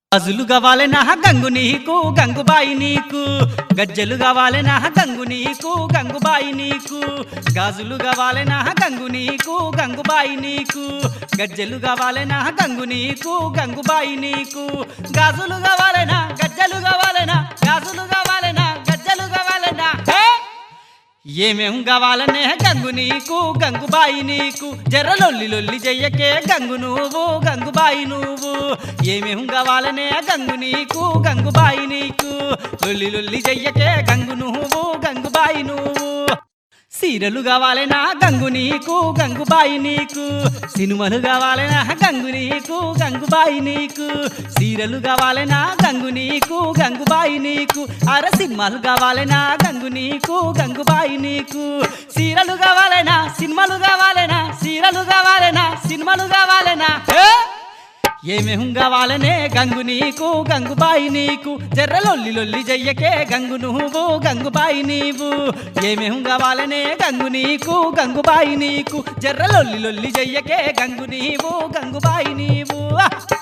గాజులు కావాలి నా గంగు నీకు గంగుబాయి నీకు గజ్జెలు కావాలి నా గంగు నీకు గంగుబాయి నీకు గాజులు కావాలి నా గంగు నీకు గంగుబాయి నీకు గజ్జెలు కావాలి నా గంగు నీకు గంగుబాయి నీకు గాజులు కావాలనా గజ్జెలు కావాలనా గాజులు కావాలనా గజ్జెలు కావాలనా హే! ఏమేం కావాలనే గంగు నీకు గంగుబాయి నీకు జర్ర లొల్లి లొల్లి చెయ్యకే గంగు నువ్వు గంగుబాయి నువ్వు ఏమేం కావాలనే గంగు నీకు గంగుబాయి నీకు లొల్లి లొల్లి చెయ్యకే గంగు నువ్వు గంగుబాయి నువ్వు సీరలు కావాలనా గంగు నీకు గంగుబాయి నీకు సినిమాలు కావాలనా గంగు నీకు గంగుబాయి నీకు సీరలు కావాలనా గంగు నీకు గంగుబాయి నీకు అర సినిమాలు కావాలనా గంగు నీకు గంగుబాయి నీకు సీరలు కావాలనా సినిమాలు కావాలనా సీరలు కావాలనా సినిమాలు కావాలనా ఏ? ఏమేం కావాలనే గంగు నీకు గంగుబాయి నీకు జర్ర లొల్లి లొల్లి చెయ్యకే గంగు నువ్వు గంగుబాయి నీవు ఏమేం కావాలనే గంగు నీకు గంగుబాయి నీకు జర్ర లొల్లి లొల్లి చెయ్యకే గంగు నీవు గంగుబాయి నీవు ఆ!